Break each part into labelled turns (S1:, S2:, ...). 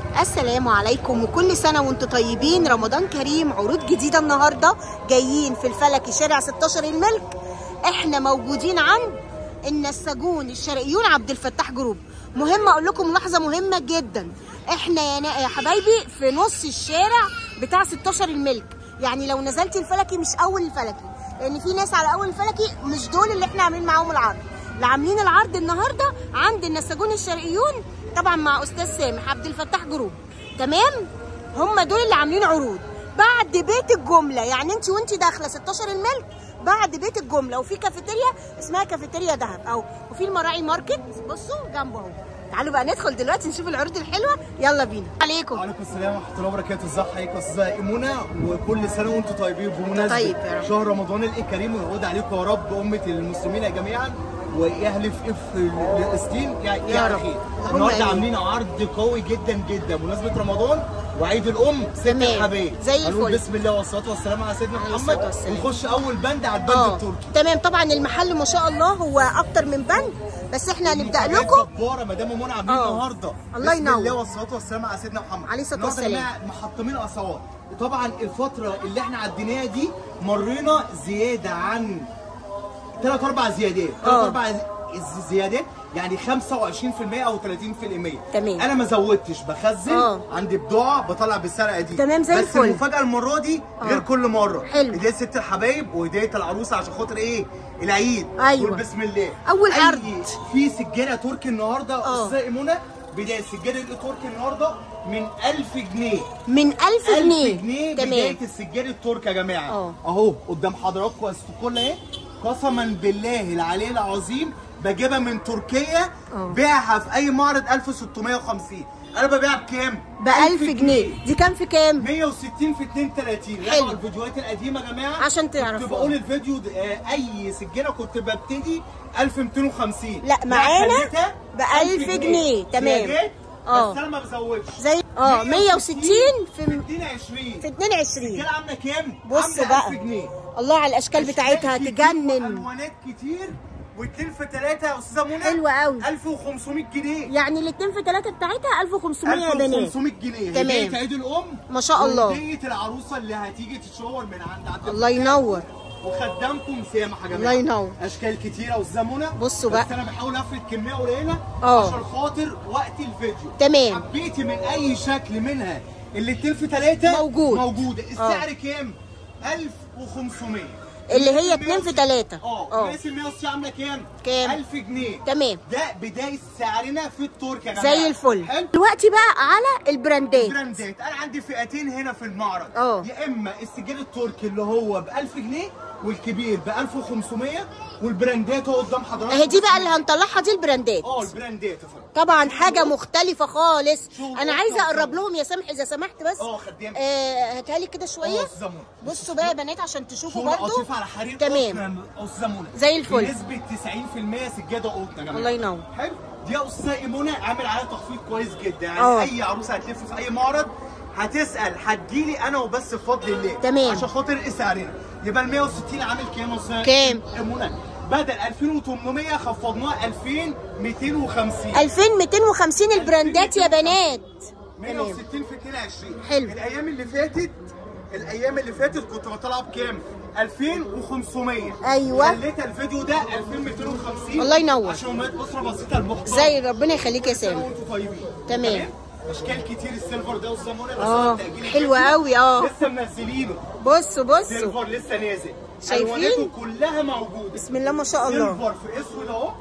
S1: السلام عليكم وكل سنة وانتم طيبين رمضان كريم عروض جديدة النهاردة جايين في الفلكي شارع 16 الملك احنا موجودين عند النساجون الشرقيون عبد الفتاح جروب مهم اقول لكم ملاحظة مهمة جدا احنا يا, نا- يا حبايبي في نص الشارع بتاع 16 الملك يعني لو نزلت الفلكي مش اول الفلكي لان في ناس على اول الفلكي مش دول اللي احنا عاملين معاهم العرض اللي عاملين العرض النهارده عند النساجون الشرقيون طبعا مع استاذ سامح عبد الفتاح جروب تمام هم دول اللي عاملين عروض بعد بيت الجمله يعني انت وانت داخله 16 الملك بعد بيت الجمله وفي كافيتيريا اسمها كافيتيريا دهب او وفي المراعي ماركت بصوا جنبه اهو تعالوا بقى ندخل دلوقتي نشوف العروض الحلوه يلا بينا عليكم
S2: وعليكم السلام ورحمه الله وبركاته ازي حضرتك يا استاذه ايمونه وكل سنه وانتم طيبين بمناسبه
S1: طيب يا رب.
S2: شهر رمضان الكريم ويعود عليكم يا رب امه المسلمين جميعا واهل في فلسطين يا
S1: يا
S2: يا
S1: رب.
S2: خير
S1: اللهم
S2: النهارده
S1: آمين.
S2: عاملين عرض قوي جدا جدا بمناسبه رمضان وعيد الام ست
S1: تمام.
S2: الحبايب
S1: زي
S2: هنقول
S1: الفل.
S2: بسم الله والصلاه والسلام على سيدنا
S1: عليه الصلاة
S2: محمد
S1: والسلام.
S2: ونخش اول بند على البند
S1: اه
S2: التركي
S1: تمام طبعا المحل ما شاء الله هو اكتر من بند بس احنا هنبدا
S2: مفاجآت
S1: لكم
S2: جباره مدام منى عاملين
S1: اه.
S2: النهارده
S1: الله
S2: بسم
S1: ينور.
S2: الله والصلاه والسلام على سيدنا محمد
S1: عليه الصلاة
S2: النهارده
S1: والسلام.
S2: يا جماعة محطمين اسعار وطبعا الفتره اللي احنا عديناها دي مرينا زياده عن ثلاث اربع زيادات ثلاث
S1: اه.
S2: اربع ز- زيادات يعني 25% او 30%
S1: تمام.
S2: انا ما زودتش بخزن
S1: اه.
S2: عندي بضاعه بطلع بالسرقه دي
S1: تمام زي
S2: بس
S1: الفل.
S2: المفاجاه المره دي غير
S1: اه.
S2: كل مره
S1: حلو.
S2: هديه ست الحبايب وهديه العروسه عشان خاطر ايه العيد
S1: أيوة.
S2: قول بسم الله
S1: أول
S2: أي-
S1: عرض.
S2: في سجاده تركي النهارده
S1: اه.
S2: استاذه ايمونه بدايه السجاده التركي النهارده من 1000 جنيه
S1: من 1000 جنيه
S2: 1000 جنيه
S1: تمام
S2: بدايه السجاده التركي يا جماعه
S1: اه.
S2: اهو قدام حضراتكم السكول اهي قسما بالله العلي العظيم بجيبها من تركيا
S1: اه.
S2: بيعها في اي معرض 1650 انا ببيعها بكام؟
S1: ب 1000 جنيه دي كام في كام
S2: 160 في 32
S1: حلو.
S2: راجعوا الفيديوهات القديمه يا جماعه
S1: عشان تعرفوا.
S2: كنت بقول الفيديو ده آه، اي سجاده كنت ببتدي 1250
S1: لا، معانا
S2: خليتها
S1: ب 1000 جنيه. تمام.
S2: زيادات،
S1: اه.
S2: بس انا ما بزودش
S1: زي اه 160 في
S2: في 22
S1: في 22
S2: السجاده عامله كام؟
S1: بص
S2: عاملة
S1: بقى
S2: 1000 جنيه
S1: الله على الاشكال بتاعتها
S2: أشكال كتير
S1: تجنن
S2: والوانات كتير واثنين في ثلاثه يا استاذه منى
S1: حلوة قوي.
S2: 1500 جنيه
S1: يعني الاثنين في ثلاثة بتاعتها 1500 يا بنات
S2: 1500 جنيه
S1: تمام.
S2: هديه عيد الام
S1: ما شاء الله.
S2: وهديه العروسه اللي هتيجي تتشاور من عند عبد
S1: الله ينور
S2: وخدامكم سامح يا جماعه
S1: الله ينور.
S2: اشكال كتيره والزمونه
S1: بصوا
S2: بس
S1: بقى.
S2: انا بحاول افرد كميه قليله
S1: اه.
S2: عشان خاطر وقت الفيديو
S1: تمام.
S2: حبيتي من اي شكل منها اللي اتنين في ثلاثه
S1: موجود.
S2: موجوده السعر كام 1500
S1: اللي هي اتنين في تلاتة.
S2: اه
S1: اه.
S2: مقاس ال 160 عامله كام
S1: كام؟
S2: 1000 جنيه
S1: تمام
S2: ده بدايه سعرنا في التركي يا جماعه
S1: زي الفل
S2: حلو
S1: دلوقتي بقى على البراندات
S2: براندات انا عندي فئتين هنا في المعرض
S1: اه.
S2: يا اما السجاد التركي اللي هو ب 1000 جنيه والكبير ب 1500 والبراندات اهو قدام حضرتك
S1: اهي دي بقى اللي هنطلعها دي البراندات
S2: اه البراندات يا فندم
S1: طبعا حاجه مختلفه خالص
S2: شو
S1: انا
S2: بقى
S1: عايزه
S2: طبعاً.
S1: اقرب لهم يا سامح اذا سمحت بس
S2: اه خدام
S1: آه هاتها لي كده شويه
S2: اه الزمن
S1: بصوا بقى يا بنات عشان تشوفوا
S2: شغل
S1: برضو
S2: قطيف على حرير
S1: تمام
S2: الزمن
S1: زي الفل.
S2: بنسبه 90% سجاده قطن يا جماعه
S1: الله ينور.
S2: حلو دي يا استاذه ايمونه عامل عليها تخفيض كويس جدا يعني
S1: اه.
S2: اي عروسه هتلف في اي معرض هتسال هتجيلي انا وبس بفضل الله
S1: تمام.
S2: عشان خاطر ايه سعرنا يبقى ال 160 عامل كام يا استاذه
S1: كام؟
S2: ايمونه بدل 2800 خفضناها 2250
S1: 2250 البراندات يا بنات
S2: 160 في 22
S1: حلو.
S2: الايام اللي فاتت الايام اللي فاتت كنت بطلع بكام 2500
S1: أيوة.
S2: خليت الفيديو ده 2250
S1: الله ينور.
S2: عشان ولاد اسره بسيطه المحترمه
S1: زي ربنا يخليك يا
S2: كل سنة
S1: سامح
S2: وانتم طيبين
S1: تمام.
S2: اشكال كتير السيلفر ده والزمونه بس
S1: اه،
S2: أنا تأجيل
S1: حلو
S2: الفيديو
S1: قوي، اه.
S2: لسه منزلينه
S1: بصوا بصوا
S2: سيلفر لسه نازل
S1: شايفين؟
S2: الواناته كلها موجوده
S1: بسم الله ما شاء الله
S2: سيلفر في اسود اهو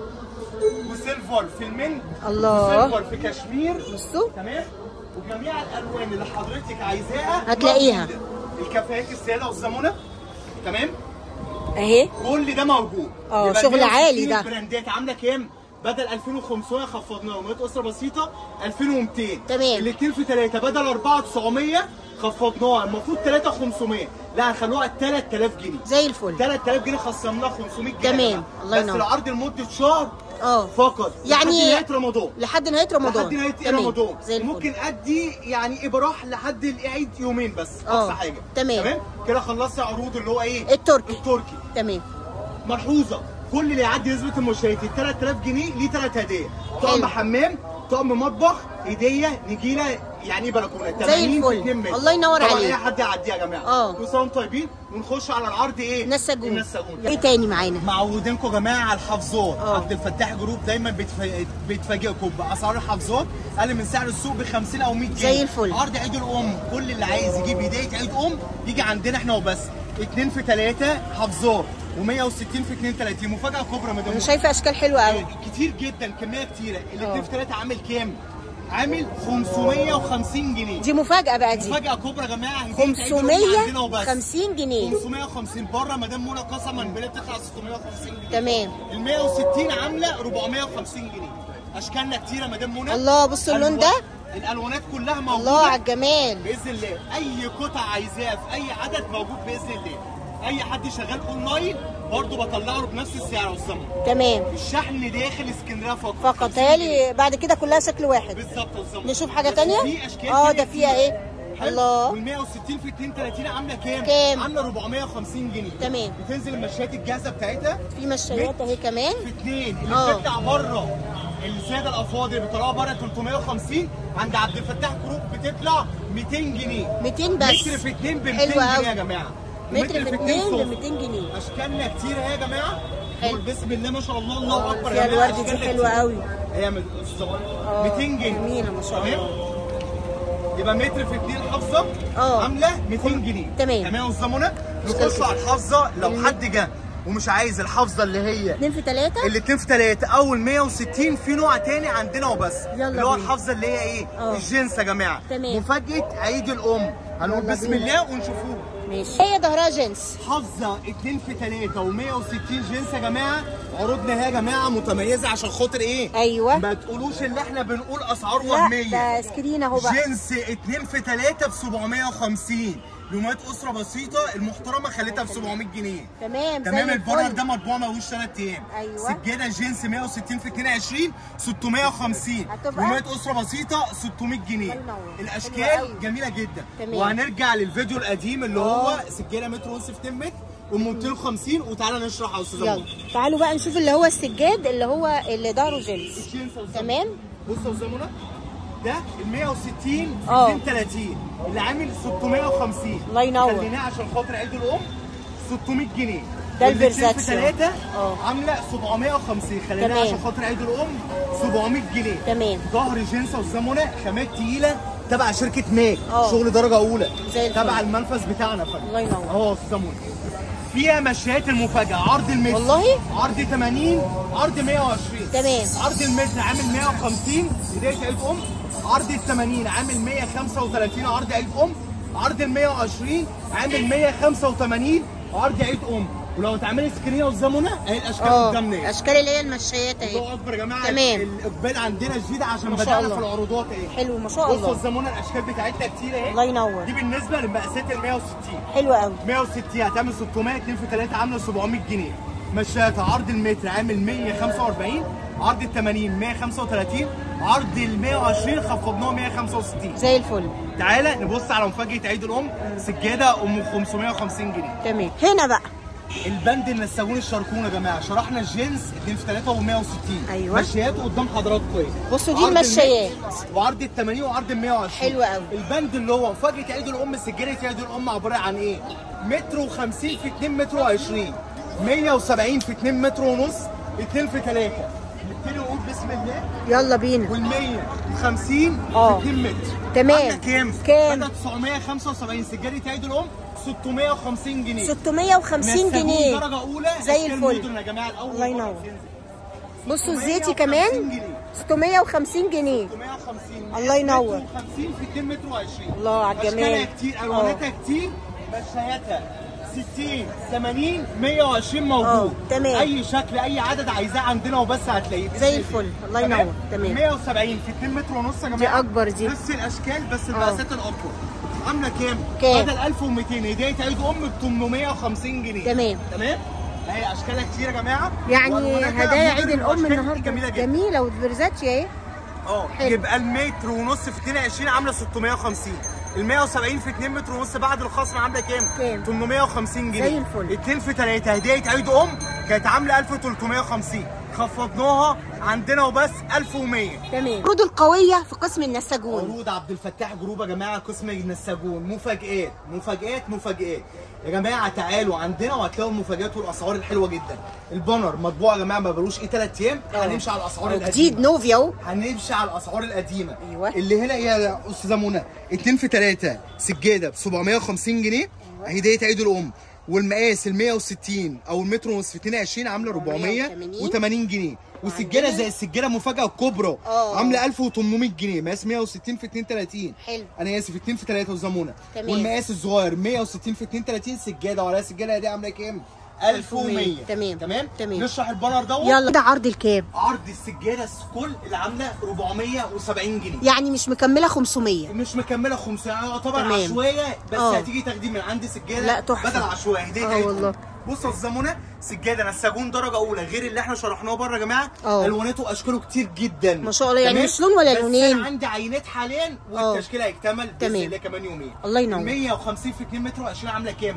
S2: وسيلفر في المنت
S1: الله.
S2: وسيلفر في كشمير
S1: بصوا
S2: تمام وجميع الالوان اللي حضرتك عايزاها
S1: هتلاقيها.
S2: موجودة. الكافيهات الساده والزمونه تمام
S1: اهي
S2: كل ده موجود
S1: اه،
S2: يبقى
S1: شغل
S2: 160
S1: عالي ده.
S2: البراندات عامله كام بدل 2500 خفضناها ومئات اسره بسيطه 2200
S1: تمام.
S2: الاثنين في ثلاثه بدل 4900 خفضناها المفروض 3500 لا هنخلوها 3000 جنيه
S1: زي الفل
S2: 3000 جنيه خصمناها 500 جنيه
S1: تمام.
S2: يا جماعة.
S1: الله
S2: بس
S1: ينور.
S2: العرض لمده شهر
S1: اه
S2: فقط
S1: يعني-
S2: لحد نهايه رمضان
S1: لحد نهايه رمضان
S2: لحد نهايه
S1: تمام.
S2: رمضان
S1: زي الفل
S2: ممكن ادي يعني ابراح لحد العيد يومين بس
S1: اه،
S2: اقصى حاجه
S1: تمام.
S2: تمام كده خلصت عروض اللي هو ايه
S1: التركي.
S2: التركي
S1: تمام
S2: ملحوظه كل اللي يعدي نسبه المشاهدين 3000 جنيه ليه ثلاث هدايا
S1: حلو.
S2: طقم حمام طقم مطبخ هديه نجيله يعني ايه بلكونه 80 في 2 متر
S1: الله ينور
S2: طبعا
S1: عليك.
S2: اي حد يعديها يا جماعه
S1: اه.
S2: كل سنه وانتم طيبين ونخش على العرض ايه
S1: النساجون
S2: النساجون
S1: ايه تاني معانا
S2: معودينكم يا جماعه على الحافظات
S1: اه.
S2: عبد الفتاح جروب دايما بتف... بتفاجئكم باسعار الحافظات اقل من سعر السوق ب 50 او 100 جنيه
S1: زي الفل.
S2: عرض عيد الام كل اللي عايز يجيب هديه عيد ام يجي عندنا احنا وبس 2 في 3 حافظات و160 في 2 30 مفاجاه كبرى مدام
S1: انا شايفه اشكال حلوه قوي
S2: كتير جدا كميه كتيره
S1: اه.
S2: الاثنين في 3 عامل كام؟ عامل 550 جنيه
S1: دي مفاجاه بقى دي
S2: مفاجاه كبرى يا جماعه هدية عيد الأم عندنا وبس
S1: 550 جنيه
S2: 550 بره مدام منى قسما بالله بتطلع 650 جنيه
S1: تمام
S2: ال 160 عامله 450 جنيه اشكالنا كتيره مدام منى
S1: الله بصوا اللون ده
S2: ألوان- الالوانات كلها موجوده
S1: الله على الجمال
S2: باذن الله اي قطعه عايزاها في اي عدد موجود باذن الله اي حد شغال اونلاين برضه بطلع له بنفس السعر والزمن
S1: تمام
S2: الشحن داخل اسكندريه فقط
S1: فقط هيالي بعد كده كلها شكل واحد
S2: بالظبط والزمن
S1: نشوف حاجه
S2: بس
S1: تانية
S2: في اشكال
S1: اه
S2: تانية
S1: ده فيها
S2: كتير.
S1: ايه
S2: حلو.
S1: الله
S2: وال 160 في 2 30 عامله كام؟
S1: كام؟
S2: عامله 450 جنيه
S1: تمام.
S2: بتنزل المشات الجاهزه بتاعتها
S1: في مشايات اهي كمان
S2: في اثنين اللي
S1: اه.
S2: بتطلع بره الساده الافاضل اللي بيطلعوها بره 350 عند عبد الفتاح جروب بتطلع 200 جنيه
S1: 200 بس
S2: متر في 2 ب 200
S1: حلو
S2: جنيه
S1: قوي.
S2: يا جماعه
S1: متر في
S2: اتنين
S1: 2 ب
S2: صوف.
S1: 200 جنيه
S2: اشكالنا كتير اهي يا جماعه
S1: حلو.
S2: قول بسم الله ما شاء الله الله
S1: اه،
S2: اكبر
S1: فيها
S2: يا جماعه
S1: الورد دي
S2: أشكالنا
S1: حلوة
S2: كتير.
S1: قوي.
S2: هي من الصور
S1: اه،
S2: 200 جنيه
S1: جميلة ما شاء
S2: تمام؟
S1: الله.
S2: يبقى متر في 2 حافظه
S1: اه.
S2: عامله 200 جنيه
S1: تمام.
S2: تمام يا استاذه منى
S1: أشكال
S2: نخش على
S1: كتير.
S2: الحافظه لو
S1: ال-
S2: حد جه ومش عايز الحافظه اللي هي
S1: 2 في 3
S2: الاتنين في تلاتة اول 160 في نوع تاني عندنا وبس
S1: يلا
S2: اللي هو
S1: بينا.
S2: الحافظه اللي هي ايه
S1: اه.
S2: الجنس يا جماعه
S1: تمام.
S2: مفاجاه عيد الام هنقول
S1: يلا
S2: بسم
S1: بينا.
S2: الله ونشوفوه
S1: ماشي هي ظهرها جنس
S2: حافظه 2 في 3 و160 جنس يا جماعه عروضنا اهي يا جماعه متميزه عشان خاطر ايه
S1: ايوه
S2: ما تقولوش ان احنا بنقول اسعار
S1: لا
S2: وهميه
S1: ده سكرين اهو بقى
S2: جنس 2 في 3 ب 750 يومات اسره بسيطه المحترمه خليتها ب 700 جنيه
S1: تمام
S2: تمام
S1: زي
S2: البرر
S1: الفل.
S2: ده مطبوع ملوش 3 ايام
S1: أيوة.
S2: سجاده جنس 160 في 22 650
S1: هتبقى؟
S2: يومات اسره بسيطه 600 جنيه
S1: الله ينور. حلوة
S2: الاشكال
S1: أوي.
S2: جميله جدا
S1: تمام.
S2: وهنرجع للفيديو القديم اللي
S1: آه.
S2: هو سجاده متر ونص في 2 متر ام 250 وتعالى نشرح يا استاذه
S1: يلا
S2: منى.
S1: تعالوا بقى نشوف اللي هو السجاد اللي هو اللي ظهره جنس
S2: الجنس يا أستاذة
S1: تمام
S2: بص يا استاذه منى ده ال 160 في
S1: اه.
S2: 230 اللي عامل 650
S1: الله ينور.
S2: خليناه عشان خاطر عيد الام 600 جنيه
S1: ده
S2: والاتنين
S1: الفيرزاتشيو.
S2: في ثلاثة
S1: اه.
S2: عامله 750 خليناه
S1: تمام.
S2: عشان خاطر عيد الام 700 جنيه
S1: تمام
S2: ظهر جنس يا استاذه منى خامات تقيله تبع شركه ماك
S1: اه.
S2: شغل درجه اولى
S1: زي الفل.
S2: تبع المنفذ بتاعنا فندم
S1: الله ينور.
S2: اهو يا استاذه منى فيها مشايات المفاجاه عرض المتر
S1: والله؟
S2: عرض 80 عرض 120
S1: تمام.
S2: عرض المتر عامل 150 بدايه عيد ام عرض ال 80 عامل 135 عرض عيد ام عرض ال 120 عامل 185 عرض عيد ام ولو تعملي سكرين يا استاذه منى اهي الاشكال
S1: اه
S2: قدامنا اهي.
S1: اشكال اللي هي المشايات اهي
S2: الله اكبر يا جماعه
S1: تمام.
S2: الاقبال عندنا شديد عشان
S1: ما شاء
S2: بدانا
S1: الله.
S2: في العروضات اهي
S1: حلو ما شاء
S2: بصوا
S1: الله
S2: الزمونه الاشكال بتاعتنا كتير اهي
S1: الله ينور
S2: دي بالنسبه للمقاسات ال 160
S1: حلو قوي
S2: 160 هتعمل 600 2 في 3 عامله 700 جنيه مشات عرض المتر عامل 145 عرض ال 80 135 عرض ال 120 خفضناه 165
S1: زي الفل
S2: تعالى نبص على مفاجاه عيد الام سجاده ام 550 جنيه
S1: تمام هنا بقى
S2: البند النساجون الشاركون يا جماعه شرحنا الجنس 2 في 3 و160
S1: أيوة.
S2: مشيات قدام حضراتكم ايه
S1: بصوا دي
S2: عرض
S1: المشيات.
S2: المتر وعرض ال 80 وعرض ال 120
S1: حلو قوي.
S2: البند اللي هو مفاجاه عيد الام سجاده عيد الام عباره عن ايه؟ متر و50 في 2 متر و20 170 في 2 متر ونص 2 في 3 نبتدي نقول بسم الله
S1: يلا بينا
S2: وال 150
S1: اه.
S2: في 2 متر
S1: تمام.
S2: عندك كام؟
S1: كام؟
S2: بدأ 975 سجاده عيد الام 650 جنيه
S1: 650
S2: نساجون
S1: جنيه
S2: درجه اولى
S1: زي
S2: أشكال
S1: الفل.
S2: مودرن يا جماعه الاول
S1: الله
S2: مرة
S1: ينور.
S2: بتنزل.
S1: بصوا
S2: 650
S1: الزيتي كمان
S2: جنيه.
S1: 650 جنيه
S2: 650
S1: الله ينور.
S2: 50 في 2 متر و20
S1: الله على الجمال.
S2: اشكالها كتير الواناتها كتير مشاياتها 60 80 120 موجود
S1: اه، تمام.
S2: اي شكل اي عدد عايزاه عندنا وبس هتلاقيه
S1: زي الفل. الله ينور. تمام.
S2: 170 في 2 متر ونص يا جماعه
S1: دي أكبر دي.
S2: نفس الاشكال بس المقاسات الاكبر عامله كام؟
S1: كام؟
S2: بدل 1200 هديه عيد ام ب 850 جنيه
S1: تمام.
S2: تمام اهي اشكالها كتير يا جماعه
S1: يعني
S2: وألواناتها
S1: هدايا عيد
S2: مودرن
S1: الام
S2: وأشكال
S1: النهارده
S2: جميله جدا
S1: جميله والفيرزاتشي اهي
S2: اه
S1: حلو.
S2: يبقى المتر ونص في 22 عامله 650 ال 170 في 2 متر ونص بعد الخصم عامله كام؟
S1: كام؟
S2: 850 جنيه
S1: زي الفل.
S2: 2 في 3 هديه عيد ام كانت عامله 1350 خفضناها عندنا وبس 1100
S1: تمام العروض القويه في قسم النساجون
S2: عروض عبد الفتاح جروب يا جماعه قسم النساجون مفاجآت مفاجآت مفاجآت يا جماعه تعالوا عندنا وهتلاقوا المفاجآت والاسعار الحلوه جدا البانر مطبوع يا جماعه ما بقالوش ايه 3 ايام
S1: آه.
S2: هنمشي على الاسعار
S1: جديد
S2: القديمه
S1: نوفيا اهو
S2: هنمشي على الاسعار القديمه
S1: أيوة.
S2: اللي هنا ايه يا استاذه منى 2 في 3 سجاده ب 750 جنيه هديه عيد الام والمقاس ال 160 او المتر ونص 22 عامله 480 جنيه وسجاده زي السجاده مفاجاه الكبرى
S1: آه.
S2: عامله 1800 جنيه مقاس 160 في 32
S1: حلو.
S2: انا اسف 2 في 3 وزمونه
S1: تمام.
S2: والمقاس الصغير 160 في 32 سجاده وعليها سجاده دي عامله كام 1100
S1: تمام.
S2: تمام
S1: تمام.
S2: نشرح البانر دوت
S1: يلا ده عرض الكام
S2: عرض السجاده الكل اللي عامله 470 جنيه
S1: يعني مش مكمله 500
S2: مش مكمله 500 طبعا
S1: تمام.
S2: عشوائيه بس
S1: آه.
S2: هتيجي تاخدي من عندي سجاده
S1: لا، تحفة.
S2: بدل عشوائيه هديه
S1: آه
S2: عيد.
S1: والله.
S2: بص يا استاذه منى سجاده نساجون درجه اولى غير اللي احنا شرحناه بره يا جماعه
S1: آه.
S2: الواناته واشكاله كتير جدا
S1: ما شاء الله، يعني
S2: تمام؟
S1: مش لون ولا
S2: بس
S1: لونين.
S2: انا عندي عينات حاليا
S1: آه.
S2: والتشكيل هيكتمل باذن
S1: تمام.
S2: الله كمان يومين
S1: الله ينور.
S2: 150 في 2 متر و20 عامله كام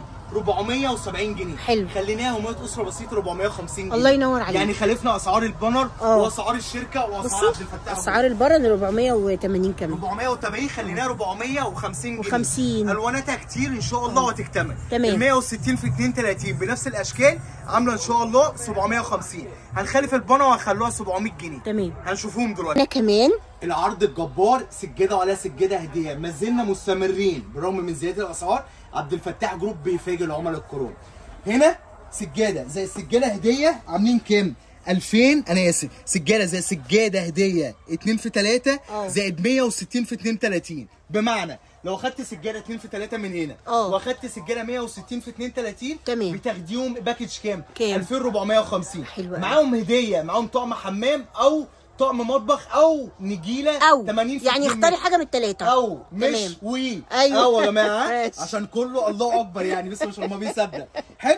S2: 470 جنيه
S1: حلو.
S2: خليناها همات اسره بسيطه 450 جنيه
S1: الله ينور عليك.
S2: يعني خالفنا اسعار البانر
S1: آه.
S2: واسعار الشركه واسعار عبد
S1: بصوا
S2: الفتاح
S1: اسعار البرن 480 كمان
S2: 480 خليناها 450 جنيه
S1: و50.
S2: الواناتها كتير ان شاء الله وهتكتمل
S1: تمام.
S2: ال 160 في 32 بنفس الاشكال عامله ان شاء الله 750 هنخالف البنا وهنخلوها 700 جنيه
S1: تمام.
S2: هنشوفهم دلوقتي
S1: انا كمان
S2: العرض الجبار سجاده وعليها سجاده هديه ما زلنا مستمرين بالرغم من زياده الاسعار عبد الفتاح جروب بيفاجئ العملاء الكرام هنا سجاده زي السجاده هديه عاملين كام 2000 انا اسف سجاده زي سجاده هديه 2 في 3
S1: آه.
S2: زائد 160 في 32 بمعنى لو اخدت سجاده 2 في 3 من هنا
S1: آه.
S2: واخدت سجاده 160 في 32
S1: تمام.
S2: بتاخديهم باكج كام؟
S1: كام؟
S2: 2450
S1: حلو أوي.
S2: معاهم هديه معاهم طقم حمام او طقم مطبخ او نجيله
S1: او
S2: 80 في
S1: يعني
S2: 2
S1: اختاري
S2: متر.
S1: حاجه من الثلاثه
S2: او مش
S1: تمام.
S2: وي
S1: أيوة.
S2: او يا جماعه
S1: ماشي.
S2: عشان كله الله اكبر يعني بس مش ما بيصدق حلو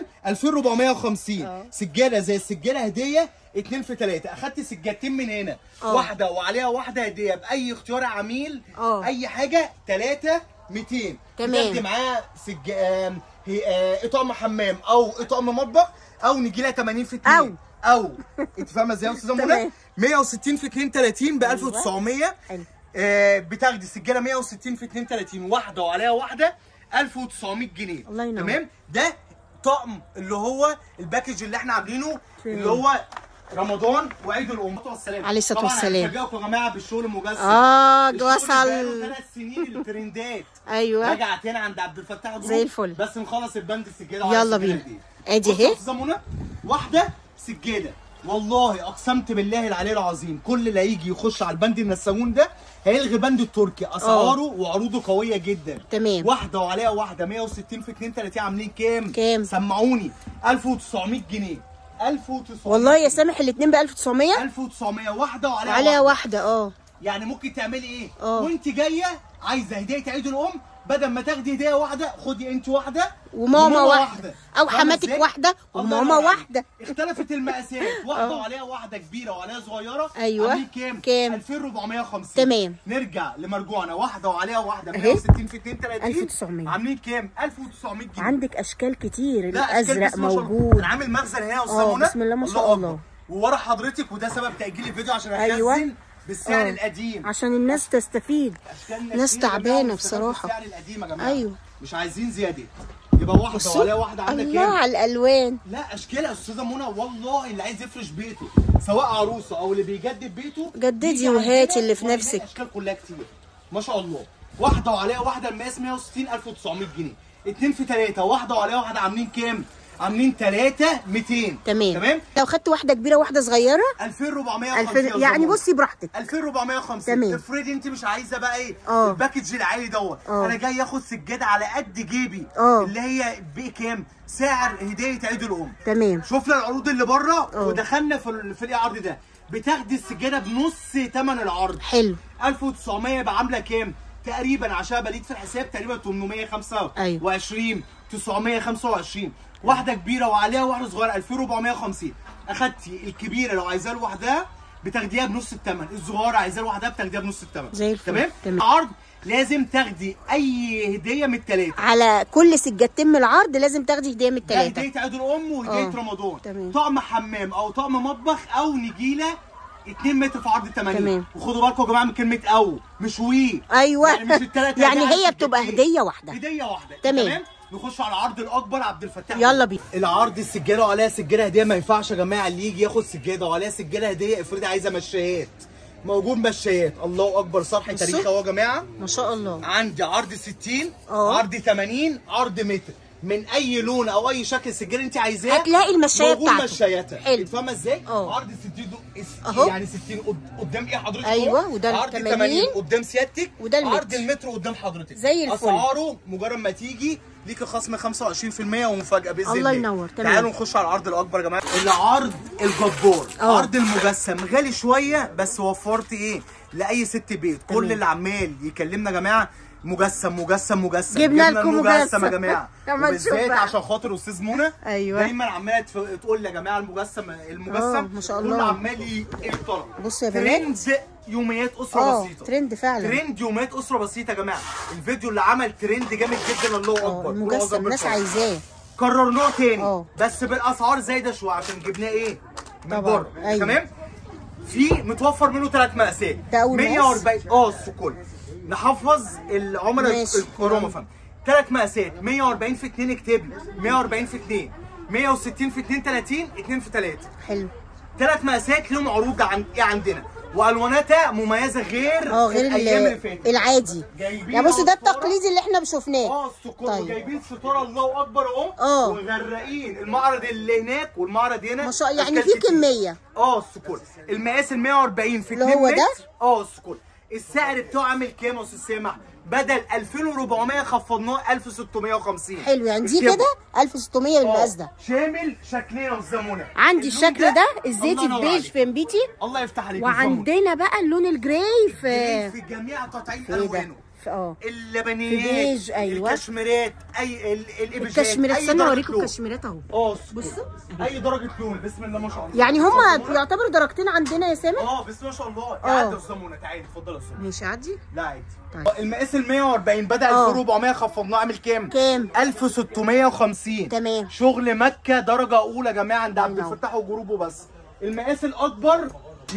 S2: 2450 سجاده زي السجاده هديه 2 في 3 اخدت سجادتين من هنا
S1: آه.
S2: واحده وعليها واحده هديه باي اختيار عميل
S1: آه.
S2: اي حاجه 3 200
S1: تمام.
S2: بتاخدي معاه سج آم، هي- آه، اطقم حمام او اطقم مطبخ او نجيله 80 في 2
S1: أو.
S2: او انت فاهمه ازاي يا استاذه منى
S1: تمام.
S2: 160 في 32 ب 1900
S1: حلو.
S2: آه، بتاخدي سجاده 160 في 32 واحده وعليها واحده 1900 جنيه
S1: الله ينور.
S2: تمام ده طقم اللي هو الباكج اللي احنا عاملينه اللي هو رمضان وعيد الام والسلام
S1: عليه الصلاة والسلام.
S2: طبعا هنفاجئكم يا جماعه بالشغل المجسم
S1: اه
S2: الشغل
S1: وصل
S2: بقاله ثلاث سنين الترندات
S1: ايوه
S2: رجع تاني عند عبد الفتاح جروب
S1: زي الفل.
S2: بس نخلص البند السجاده
S1: يلا
S2: وعلى
S1: بينا.
S2: السجادة دي.
S1: ادي
S2: بص يا
S1: اهي
S2: استاذه منى واحده سجاده والله اقسمت بالله العلي العظيم كل اللي هيجي يخش على البند النساجون ده هيلغي بند التركي اسعاره وعروضه قويه جدا
S1: تمام.
S2: واحده وعليها واحده 160 في 32 عاملين كام
S1: كام؟
S2: سمعوني 1900 جنيه 1900
S1: والله يا سامح الاثنين ب 1900
S2: 1900 واحده وعليها,
S1: عليها
S2: واحده
S1: واحده اه
S2: يعني ممكن تعملي ايه
S1: اه.
S2: وانت جايه عايزه هديه عيد الام بدل ما تاخدي هديه واحده خدي انت واحده
S1: وماما واحدة. أو
S2: فاهمة
S1: حماتك
S2: ازاي؟
S1: واحدة
S2: الله
S1: وماما
S2: ينور عليك.
S1: واحدة.
S2: اختلفت المقاسات واحده
S1: اه.
S2: وعليها واحده كبيره وعليها صغيره
S1: أيوة.
S2: عاملين كام
S1: كام؟
S2: 2450
S1: تمام.
S2: نرجع لمرجوعنا واحده وعليها واحده
S1: اهي.
S2: 160 في 32
S1: 1900.
S2: عاملين كام 1900 جنيه
S1: عندك اشكال كتير
S2: لا، أشكال
S1: الازرق
S2: بسم الله ما شاء الله.
S1: موجود
S2: انا عامل مخزن هنا يا استاذ
S1: اه،
S2: منى
S1: بسم الله ما شاء
S2: أكبر.
S1: الله.
S2: وورا حضرتك وده سبب تاجيل الفيديو عشان
S1: أيوة.
S2: اخزن بالسعر
S1: اه.
S2: القديم
S1: عشان الناس تستفيد
S2: أشكال
S1: ناس
S2: كتير يا جماعة
S1: تعبانه
S2: واستفاد
S1: بصراحه
S2: بالسعر القديم يا جماعه
S1: أيوة.
S2: مش عايزين زياده يبقى واحده
S1: بصوا
S2: وعليها واحده عامله
S1: الله
S2: كام
S1: على الالوان
S2: لا اشكال يا استاذه منى والله اللي عايز يفرش بيته سواء عروسه او اللي بيجدد بيته
S1: جددي
S2: يجي
S1: وهاتي
S2: عندنا
S1: اللي في
S2: وهيلاقي
S1: نفسك.
S2: اشكال كلها كتير ما شاء الله واحده وعليها واحده المقاس 160 1900 جنيه اتنين في تلاته واحده وعليها واحده عاملين كام عاملين 3 200
S1: تمام
S2: تمام
S1: لو خدت واحده كبيره واحده صغيره
S2: 2450
S1: الف... يعني بصي براحتك
S2: 2450
S1: تمام.
S2: افرضي انت مش عايزه بقى ايه
S1: اه.
S2: الباكج العالي دوت
S1: اه.
S2: انا جاي اخد سجاده على قد جيبي
S1: اه.
S2: اللي هي بكام سعر هديه عيد الام
S1: تمام
S2: شفنا العروض اللي بره
S1: اه.
S2: ودخلنا في ال- في العرض ده بتاخدي السجاده بنص ثمن العرض
S1: حلو
S2: 1900 يبقى عامله كام تقريبا عشان بليد في الحساب تقريبا 825 925 واحده كبيره وعليها واحده صغيره 2450 اخدتي الكبيره لو عايزاها لوحدها بتاخديها بنص الثمن الصغيره عايزاها لوحدها بتاخديها بنص الثمن
S1: زي الفل.
S2: تمام
S1: تمام.
S2: عرض لازم تاخدي اي هديه من الثلاثه
S1: على كل سجادتين من العرض لازم تاخدي هديه من
S2: ده
S1: الثلاثه
S2: هديه عيد الام وهديه
S1: آه.
S2: رمضان
S1: تمام.
S2: طقم حمام او طقم مطبخ او نجيله 2 متر في عرض 80
S1: تمام.
S2: وخدوا بالكم يا جماعه من كلمه او مش وي
S1: ايوه
S2: يعني مش التلاتة
S1: يعني
S2: هدايا
S1: هي
S2: على
S1: بتبقى
S2: السجادتين.
S1: هديه واحده
S2: هديه واحده
S1: تمام.
S2: نخش على العرض الاكبر عبد الفتاح
S1: يلا بينا.
S2: العرض السجاده وعليها سجاده هديه ما ينفعش يا جماعه اللي يجي ياخد سجاده وعليها سجاده هديه افرضي عايزه مشايات موجود مشايات الله اكبر صرح
S1: بصوا.
S2: تاريخ اهو يا جماعه
S1: ما شاء الله
S2: عندي عرض 60
S1: اه.
S2: عرض 80 عرض متر من اي لون او اي شكل سجاده انت عايزاه
S1: هتلاقي المشاية
S2: موجود
S1: بتاعته.
S2: مشاياتها
S1: حلو.
S2: فاهمه ازاي؟
S1: اه.
S2: عرض 60 دو... اس-
S1: اهو.
S2: يعني 60 قد- قدام ايه حضرتك
S1: ايوه،
S2: اهو.
S1: وده
S2: عرض
S1: 80
S2: 80 قدام سيادتك
S1: وده المتر.
S2: عرض المتر قدام حضرتك
S1: زي الفل.
S2: اسعاره مجرد ما تيجي ليكي خصم 25% ومفاجاه باذن
S1: الله
S2: الله
S1: ينور، تمام.
S2: تعالوا نخش على العرض الاكبر يا جماعه العرض الجبار
S1: اه.
S2: عرض المجسم غالي شويه بس وفرت ايه لاي ست بيت كل
S1: تمام.
S2: اللي عمال يكلمنا يا جماعه مجسم مجسم مجسم
S1: جبنا لكم
S2: المجسم
S1: مجسم.
S2: يا جماعه
S1: لما نشوف
S2: وبالذات
S1: بقى.
S2: عشان خاطر استاذ منى
S1: أيوة.
S2: دايما عماله تف- تقول يا جماعه المجسم المجسم
S1: اه، ما شاء
S2: كله
S1: الله.
S2: عمال ي- يطلع
S1: بصوا يا بنات.
S2: ترند يوميات اسره
S1: اه
S2: بسيطه
S1: ترند فعلا
S2: ترند يوميات اسره بسيطه يا جماعه الفيديو اللي عمل ترند جامد جدا الله
S1: اه
S2: اكبر
S1: المجسم الناس عايزاه
S2: كررناه تاني
S1: اه.
S2: بس بالاسعار زايده شويه عشان جبناه ايه من
S1: طبعا،
S2: بره
S1: أيوة.
S2: تمام في متوفر منه ثلاث مقاسات
S1: ده أول مقاس؟
S2: 140 اه السكول نحفظ العملاء
S1: ماشي.
S2: الكروما فهم ثلاث مقاسات 140 في 2 اكتب لي 140 في 2 160 في 2 30 2 في 3
S1: حلو
S2: ثلاث مقاسات لهم عروض عن ايه عندنا والواناتها مميزه غير
S1: اه غير
S2: الايام اللي
S1: ال-
S2: فاتت
S1: العادي
S2: جايبين
S1: يا بصوا ده
S2: أسطورة.
S1: التقليدي اللي احنا شفناه
S2: اه السكر
S1: طيب.
S2: وجايبين ستاره الله اكبر اهو
S1: اه.
S2: ومغرقين المعرض اللي هناك والمعرض هنا
S1: ما شاء الله يعني
S2: أشكال
S1: في
S2: كتير.
S1: كميه
S2: اه السكول المقاس ال 140 في
S1: اللي
S2: 2
S1: هو
S2: متر
S1: ده؟
S2: اه السكول السعر بتاعه عامل كام يا استاذ سامح؟ بدل 2400 خفضناه 1650
S1: حلو يعني دي
S2: اكتبوا.
S1: كده 1600 بالمقاس
S2: اه.
S1: ده
S2: شامل شكلين يا استاذ منى
S1: عندي
S2: اللون
S1: الشكل ده الزيتي
S2: الله ينور
S1: البيج
S2: عليك.
S1: في امبيتي
S2: الله يفتح عليك يا أستاذ منى.
S1: وعندنا بقى اللون الجراي في
S2: في جميع قطعين
S1: في ايه ده
S2: الوانه
S1: في اه
S2: اللبنيات
S1: في بيج، أيوة.
S2: الكشميرات اي ال- الابيجات
S1: الكشميرات
S2: أي
S1: استنى
S2: درجة
S1: اوريكم
S2: لون.
S1: الكشميرات اهو
S2: اه
S1: بصوا.
S2: اي درجه لون بسم الله ما شاء الله
S1: يعني
S2: أستاذ
S1: هما
S2: منى؟
S1: يعتبروا درجتين عندنا يا سامح
S2: اه بسم الله ما شاء الله
S1: اه.
S2: تعالى يا استاذ منى تعالى اتفضل يا استاذ
S1: ماشي عادي
S2: لا عادي
S1: طيب.
S2: المقاس ال 140 بدا
S1: اه.
S2: 2400 خفضناه عامل كام؟
S1: كام
S2: 1650
S1: تمام.
S2: شغل مكه درجه اولى يا جماعه عند عبد
S1: ينور.
S2: الفتاح وجروبه بس المقاس الاكبر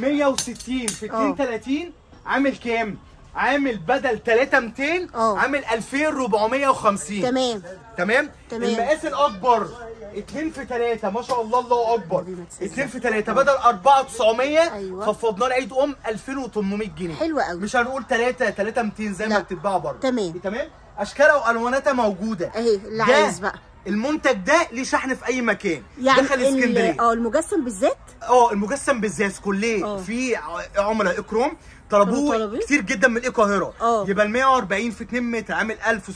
S2: 160 في 32 عامل كام؟ عامل بدل 3200
S1: اه.
S2: عامل 2450
S1: تمام
S2: تمام
S1: تمام.
S2: المقاس الاكبر 2 في 3 ما شاء الله الله اكبر
S1: حبيبي ما تسيبش.
S2: 2 في 3 بدل 4900
S1: أيوة.
S2: خفضناه لعيد ام 2800 جنيه
S1: حلو قوي.
S2: مش هنقول 3 3 200 زي
S1: لا.
S2: ما بتتباع بره
S1: تمام.
S2: تمام اشكالها والواناتها موجوده
S1: اهي اللي
S2: ده
S1: عايز بقى
S2: المنتج ده ليه شحن في اي مكان
S1: يعني
S2: دخل
S1: ال-
S2: اسكندريه
S1: اه المجسم بالذات
S2: اه المجسم بالذات كليه
S1: اه.
S2: في ع- عملاء اكرام طلبوه
S1: طلبوه؟
S2: كتير جدا من القاهره
S1: اه.
S2: يبقى ال 140 في 2 متر عامل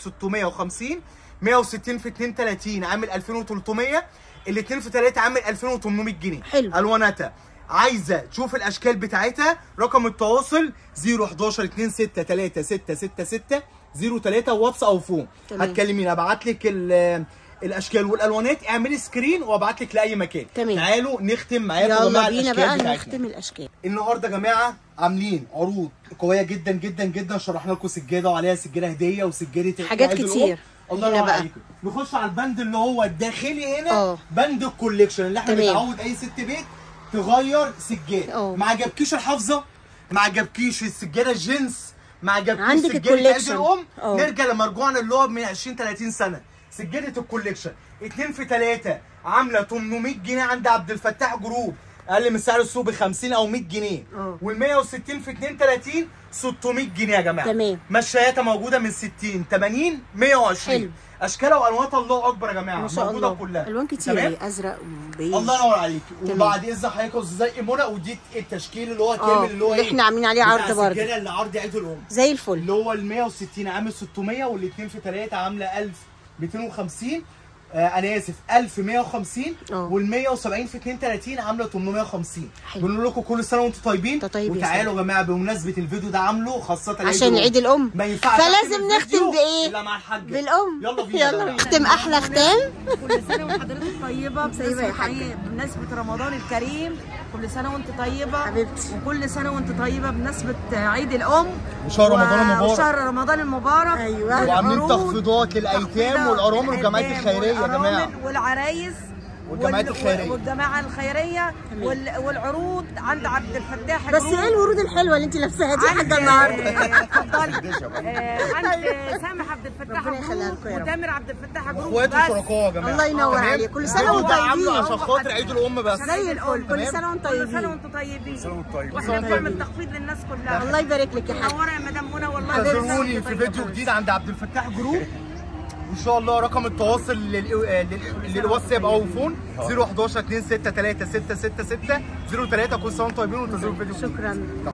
S2: 1650 160 في 2 30 عامل 2300 ال 2 في 3 عامل 2800 جنيه
S1: حلو.
S2: الواناتها عايزه تشوف الاشكال بتاعتها رقم التواصل 011 26 3 6 6 6 03 واتس او فون
S1: تمام.
S2: هتكلميني ابعت لك ال- الاشكال والالوانات اعملي سكرين وابعت لك لاي مكان
S1: تمام.
S2: تعالوا نختم معاكم يا
S1: يلا
S2: جماعه
S1: بينا
S2: الاشكال
S1: بقى
S2: بتاعتنا
S1: نختم الاشكال
S2: النهارده يا جماعه عاملين عروض قويه جدا جدا جدا شرحنا لكم سجاده وعليها سجاده هديه وسجاده
S1: حاجات
S2: عيد
S1: كتير.
S2: الأم. الله
S1: هنا
S2: ينور
S1: بقى.
S2: عليكم نخش على البند اللي هو الداخلي هنا
S1: اه.
S2: بند الكوليكشن اللي احنا
S1: تمام.
S2: بنتعود اي ست بيت تغير سجاده
S1: اه.
S2: ما عجبكيش الحافظه ما عجبكيش السجاده الجنس ما عجبكيش
S1: عندك
S2: سجاده عيد
S1: الكوليكشن.
S2: الام
S1: اه.
S2: نرجع لمرجوعنا اللي هو من 20 30 سنه سجاده الكوليكشن 2 في 3 عامله 800 جنيه عند عبد الفتاح جروب اقل من سعر السوق ب 50 او 100 جنيه
S1: اه.
S2: وال 160 في 32 600 جنيه يا جماعه
S1: تمام.
S2: مشاياتها موجوده من 60 80 120
S1: حلو.
S2: اشكالها والواناتها الله اكبر يا جماعه
S1: ما شاء
S2: موجوده
S1: الله
S2: كلها
S1: الوان كتير
S2: تمام؟
S1: اهي ازرق وبيج
S2: الله ينور عليك
S1: تمام.
S2: وبعد اذن حضرتك يا استاذ منى ودي التشكيل اللي هو
S1: اه،
S2: كامل اللي هو
S1: اللي
S2: ايه
S1: احنا عاملين عليه
S2: بتاع
S1: عرض برضه.
S2: السجادة اللي عرض عيد الام
S1: زي الفل
S2: اللي هو ال 160 عامل 600 والاثنين في 3 عامله 1250 آه انا اسف 1150
S1: اه.
S2: وال 170 في 32 عامله 850
S1: حلو.
S2: بنقول لكم كل سنه وانتم طيبين
S1: انت طيب يا
S2: وتعالوا يا جماعه بمناسبه الفيديو ده عامله خاصه
S1: عشان عيد الام
S2: ما ينفعش
S1: فلازم
S2: أختم
S1: نختم
S2: الفيديو
S1: بايه
S2: الا مع الحاجه
S1: بالام
S2: يلا بينا
S1: يلا
S2: بقى.
S1: بينا نختم احلى ختام
S3: كل سنه وحضرتك طيبه
S1: سايبة يا
S3: بمناسبه
S1: حاجة.
S3: حقيقة- بمناسبه رمضان الكريم كل سنه وانت طيبه
S1: حبيبتي.
S3: وكل سنه وانت طيبه بمناسبه عيد الام
S2: وشهر رمضان المبارك.
S3: وشهر رمضان المبارك
S1: أيوة.
S2: وعاملين
S3: والعروض،
S2: تخفيضات للايتام
S3: تخفيضات
S2: والارامل والجمعيات
S3: للأيتام
S2: الخيريه يا جماعه
S3: والأرامل والعرايس
S2: والجمعيات
S3: وال-
S2: الخيرية.
S3: والجماعه الخيريه وال- والعروض عند عبد الفتاح
S1: بس
S3: جروب.
S1: ايه الورود الحلوه اللي انت لابساها دي
S3: عند
S1: حاجه النهارده
S3: آه، اتفضلي آه، عند سامح عبد الفتاح
S1: ربنا يخليها
S3: جروب
S1: لكم يا رب.
S3: وتامر عبد الفتاح جروب
S2: اخواته
S3: بس.
S2: وشركاء يا جماعه
S1: الله ينور
S2: تمام؟
S1: عليك. كل سنة
S2: الفيديو
S1: وانتم
S2: ده عامله
S1: طيبين.
S2: عشان خاطر عيد الام بس
S1: زي الفل كل
S2: تمام.
S1: سنه وانتم
S3: كل سنه
S1: طيبين
S3: وانتم طيبين
S2: سنة وانتم طيبين.
S3: واحنا
S2: كل سنة
S3: بنعمل
S2: وانتم
S3: تخفيض للناس كلها
S1: الله يبارك لك يا حاج
S3: منوره يا مدام منى والله
S2: انتظروني في فيديو جديد عند عبد الفتاح جروب وان شاء الله رقم التواصل لل- آه، لل- للواتساب او فون 011 26 3 6 6 6 03 كل سنه وانتم طيبين وانتظروا الفيديو الجديد.
S1: شكرا